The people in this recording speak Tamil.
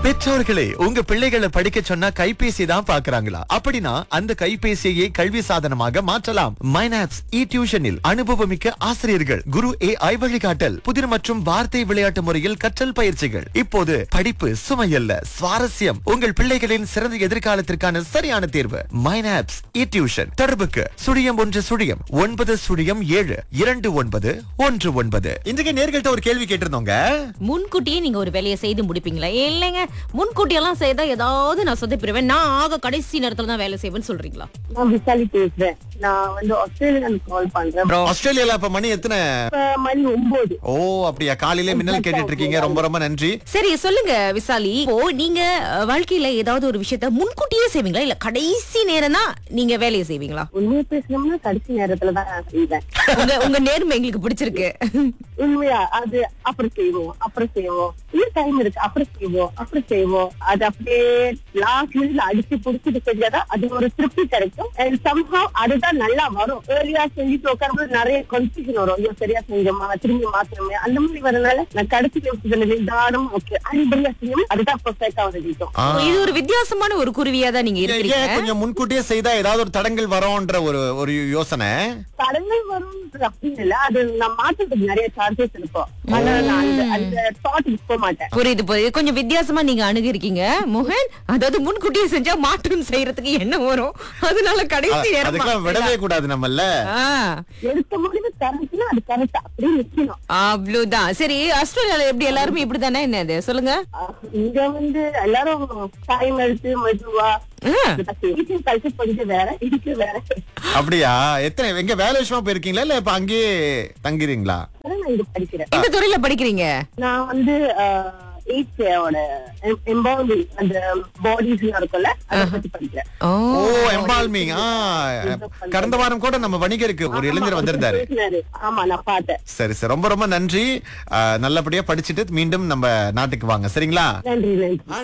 பெற்றோர்களே உங்க பிள்ளைகளை படிக்க சொன்னா கைபேசி தான் பாக்குறாங்களா அப்படின்னா அந்த கைபேசியை கல்வி சாதனமாக மாற்றலாம் மைனாப்ஸ் இ டியூஷனில் அனுபவமிக்க ஆசிரியர்கள் குரு ஏ ஐ வழிகாட்டல் புதிர் மற்றும் வார்த்தை விளையாட்டு முறையில் கற்றல் பயிற்சிகள் இப்போது படிப்பு சுமையல்ல சுவாரஸ்யம் உங்கள் பிள்ளைகளின் சிறந்த எதிர்காலத்திற்கான சரியான தேர்வு மைனாப்ஸ் இ டியூஷன் தொடர்புக்கு சுழியம் ஒன்று சுழியம் ஒன்பது சுழியம் ஏழு இரண்டு ஒன்பது ஒன்று ஒன்பது இன்றைக்கு நேர்கள்ட்ட ஒரு கேள்வி கேட்டிருந்தோங்க முன்கூட்டியே நீங்க ஒரு வேலையை செய்து முடிப்பீங்களா இல்லைங்க முன்கூட்டியெல்லாம் செய்தா ஏதாவது நான் சொதப்பிடுவேன் நான் ஆக கடைசி நேரத்துல தான் வேலை செய்வேன்னு சொல்றீங்களா நான் விசாலி பேசுறேன் நான் வந்து ஆஸ்திரேலியா கால் பண்றேன் ஆஸ்திரேலியால அப்ப மணி எத்தனை இப்ப மணி ஒன்பது ஓ அப்படியா காலையில மின்னல் கேட்டுட்டு இருக்கீங்க ரொம்ப ரொம்ப நன்றி சரி சொல்லுங்க விசாலி இப்போ நீங்க அஹ், வாழ்க்கையில ஏதாவது ஒரு விஷயத்த முன்கூட்டியே செய்வீங்களா இல்ல கடைசி நேரம் தான் நீங்க வேலையை செய்வீங்களா உண்மையை பேசணும்னா கடைசி நேரத்துல தான் நான் செய்வேன் உங்க உங்க நேர்மை எங்களுக்கு பிடிச்சிருக்கு உண்மையா அது அப்புறம் செய்வோம் அப்புறம் செய்வோம் இன்னும் டைம் இருக்கு அப்புறம் செய்வோம் அப்புறம் செய்வோம் அது அப்படியே லாஸ்ட் மினிட்ல அடிச்சு புடிச்சிட்டு செஞ்சாதான் அது ஒரு திருப்தி கிடைக்கும் அண்ட் சம்ஹவ் அதுதான் நல்லா வரும் ஏர்லியா செஞ்சுட்டு உட்காரும்போது நிறைய கன்ஃபியூஷன் வரும் ஐயோ சரியா செஞ்சோமா திரும்பி மாத்தணுமே அந்த மாதிரி வரனால நான் கடைசி நிமிஷத்துல நிதானம் ஓகே அன்படியா செய்யும் அதுதான் பெர்ஃபெக்டா வந்து நிற்கும் ஆ. இது ஒரு வித்தியாசமான ஒரு குருவியா தான் நீங்க ஏன் இருக்கிறீங்க ஏன் கொஞ்சம் முன்கூட்டியே செய்தா ஏதாவது ஒரு தடங்கள் வரும்ன்ற ஒரு ஒரு யோசனை தடங்கள் வரும் அப்படின்னு இல்ல அது நான் மாற்றத்துக்கு நிறைய சான்சஸ் இருக்கும் ஆனா நான் அந்த அந்த தாட்டுக்கு போக மாட்டேன் புரியுது புரியுது கொஞ்சம் வித்தியாசமா நீங்க அணுகிருக்கீங்க மோகன் அதாவது முன்கூட்டியே செஞ்சா மாற்றம் செய்யறதுக்கு என்ன வரும் அதனால கடைசி நேரம் அதுக்கெல்லாம் விடவே கூடாது நம்மல்ல ஆ, எடுத்த முடிவு கரெக்ட்னா அது கரெக்ட் அப்படியே நிக்கணும் அவ்வளவுதான் சரி ஆஸ்திரேலியால எப்படி எல்லாருமே இப்படிதானே என்ன இது சொல்லுங்க அஹ் இங்க வந்து எல்லாரும் டைம் எடுத்து மெதுவா கல்ச்சர் கொஞ்சம் வேற இதுக்கு வேற அப்படியா எத்தனை எங்க வேலை விஷயமா போயிருக்கீங்களா இல்ல இப்ப அங்கேயே தங்குறீங்களா ஆனா நான் இது படிக்கிறேன் எந்த துறையில படிக்கிறீங்க நான் வந்து எயிட்ஸோட எம்பவுண்டிங் அந்த பாடிஸ் இருக்கும்ல அதை பத்தி படிக்கிறேன் ஓ ஓ எம்பால்மிங் ஆ கடந்த வாரம் கூட நம்ம வணிகருக்கு ஒரு இளைஞர் வந்திருந்தாரு பேசினாரு. ஆமா நான் பார்த்தேன் சரி சரி ரொம்ப ரொம்ப நன்றி ஆ, நல்லபடியா படிச்சுட்டு மீண்டும் நம்ம நாட்டுக்கு வாங்க சரிங்களா நன்றி நன்றி